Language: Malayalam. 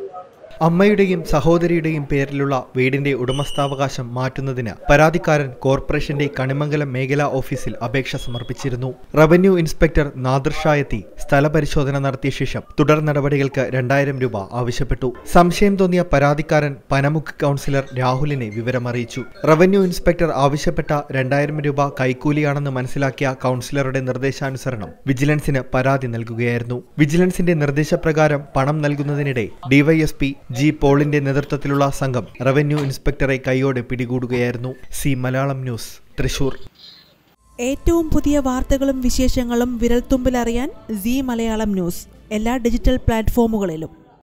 അമ്മയുടെയും സഹോദരിയുടെയും പേരിലുള്ള വീടിന്റെ ഉടമസ്ഥാവകാശം മാറ്റുന്നതിന് പരാതിക്കാരൻ കോർപ്പറേഷന്റെ കണിമംഗലം മേഖലാ ഓഫീസിൽ അപേക്ഷ സമർപ്പിച്ചിരുന്നു റവന്യൂ ഇൻസ്പെക്ടർ നാദിർ ഷാ എത്തി സ്ഥലപരിശോധന നടത്തിയ ശേഷം തുടർ നടപടികൾക്ക് രണ്ടായിരം രൂപ ആവശ്യപ്പെട്ടു സംശയം തോന്നിയ പരാതിക്കാരൻ പനമുക്ക് കൗൺസിലർ രാഹുലിനെ വിവരമറിയിച്ചു റവന്യൂ ഇൻസ്പെക്ടർ ആവശ്യപ്പെട്ട രണ്ടായിരം രൂപ കൈക്കൂലിയാണെന്ന് മനസ്സിലാക്കിയ കൗൺസിലറുടെ നിർദ്ദേശാനുസരണം വിജിലൻസിന് പരാതി നൽകുകയായിരുന്നു വിജിലൻസിന്റെ നിർദ്ദേശപ്രകാരം പണം നൽകുന്നതിനിടെ ഡിവൈഎസ്പി ജി പോളിന്റെ നേതൃത്വത്തിലുള്ള സംഘം റവന്യൂ ഇൻസ്പെക്ടറെ കൈയോടെ പിടികൂടുകയായിരുന്നു സി മലയാളം ന്യൂസ് തൃശൂർ ഏറ്റവും പുതിയ വാർത്തകളും വിശേഷങ്ങളും വിരൽത്തുമ്പിലറിയാൻ സി മലയാളം ന്യൂസ് എല്ലാ ഡിജിറ്റൽ പ്ലാറ്റ്ഫോമുകളിലും